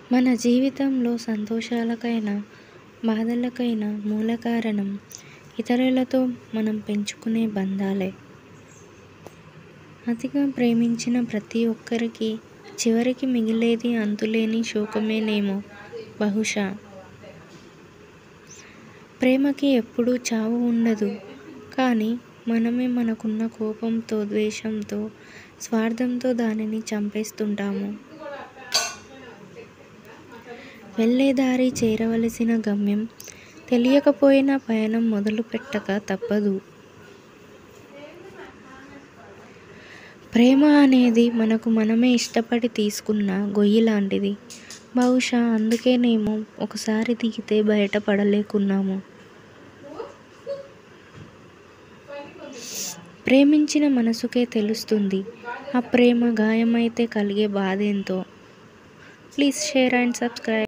మన జీవితంలో సంతోషాలకైనా బాధలకైనా మూల కారణం ఇతరులతో మనం పెంచుకునే బంధాలే అతిగా ప్రేమించిన ప్రతి ఒక్కరికి చివరికి మిగిలేది అంతులేని శోకమేనేమో బహుశా ప్రేమకి ఎప్పుడూ చావు ఉండదు కానీ మనమే మనకున్న కోపంతో ద్వేషంతో స్వార్థంతో దానిని చంపేస్తుంటాము వెళ్ళే దారి చేరవలసిన గమ్యం తెలియకపోయినా పయనం మొదలు పెట్టక తప్పదు ప్రేమ అనేది మనకు మనమే ఇష్టపడి తీసుకున్న గొయ్యి లాంటిది బహుశా అందుకేనేమో ఒకసారి దిగితే బయటపడలేకున్నాము ప్రేమించిన మనసుకే తెలుస్తుంది ఆ ప్రేమ గాయమైతే కలిగే బాధేంతో ప్లీజ్ షేర్ అండ్ సబ్స్క్రైబ్